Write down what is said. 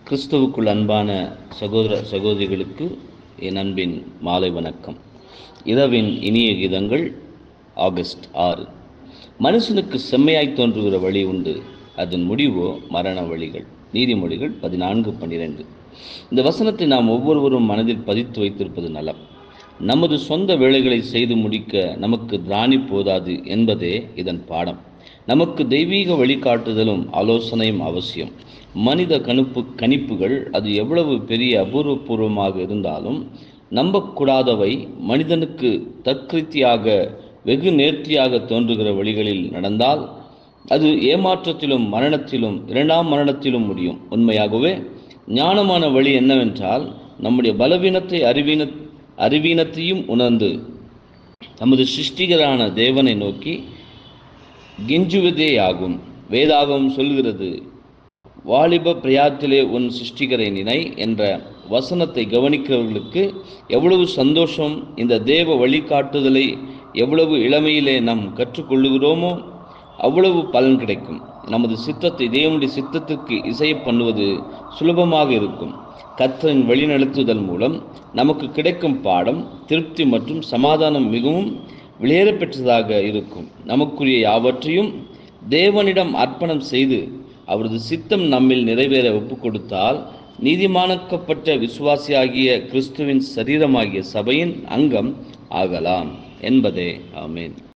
கிறிஸ்துவுக்குள் அன்பான சகோதர சகோதரிகளுக்கு என் அன்பின் மாலை வணக்கம் இரவின் இனிய கீதங்கள் ஆகஸ்ட் ஆறு மனுஷனுக்கு செம்மையாய் தோன்றுகிற வழி உண்டு அதன் முடிவோ மரண வழிகள் நீதிமொழிகள் பதினான்கு பன்னிரெண்டு இந்த வசனத்தை நாம் ஒவ்வொருவரும் மனதில் பதித்து வைத்திருப்பது நலம் நமது சொந்த வேலைகளை செய்து முடிக்க நமக்கு திராணி போதாது என்பதே இதன் பாடம் நமக்கு தெய்வீக வழிகாட்டுதலும் ஆலோசனையும் அவசியம் மனித கணிப்பு கணிப்புகள் அது எவ்வளவு பெரிய அபூர்வபூர்வமாக இருந்தாலும் நம்பக்கூடாதவை மனிதனுக்கு தற்கிருத்தியாக வெகு நேர்த்தியாக தோன்றுகிற வழிகளில் நடந்தால் அது ஏமாற்றத்திலும் மரணத்திலும் இரண்டாம் மரணத்திலும் முடியும் உண்மையாகவே ஞானமான வழி என்னவென்றால் நம்முடைய பலவீனத்தை அறிவீன அறிவீனத்தையும் உணர்ந்து நமது சிருஷ்டிகரான தேவனை நோக்கி கெஞ்சுவதே ஆகும் வேதாகம் சொல்கிறது வாலிப பிரயாத்திலே உன் சிருஷ்டிகரை நினை என்ற வசனத்தை கவனிக்கிறவர்களுக்கு எவ்வளவு சந்தோஷம் இந்த தேவ வழிகாட்டுதலை எவ்வளவு இளமையிலே நாம் கற்றுக்கொள்ளுகிறோமோ அவ்வளவு பலன் கிடைக்கும் நமது சித்தத்தை தேவனுடைய சித்தத்திற்கு இசைய பண்ணுவது சுலபமாக இருக்கும் கத்தரின் வழிநடத்துதல் மூலம் நமக்கு கிடைக்கும் பாடம் திருப்தி மற்றும் சமாதானம் மிகவும் விளையேற பெற்றதாக இருக்கும் நமக்குரிய யாவற்றையும் தேவனிடம் அர்ப்பணம் செய்து அவரது சித்தம் நம்மில் நிறைவேற ஒப்பு கொடுத்தால் நீதிமானக்கப்பட்ட விசுவாசியாகிய கிறிஸ்துவின் சரீரமாகிய சபையின் அங்கம் ஆகலாம் என்பதே ஆமேன்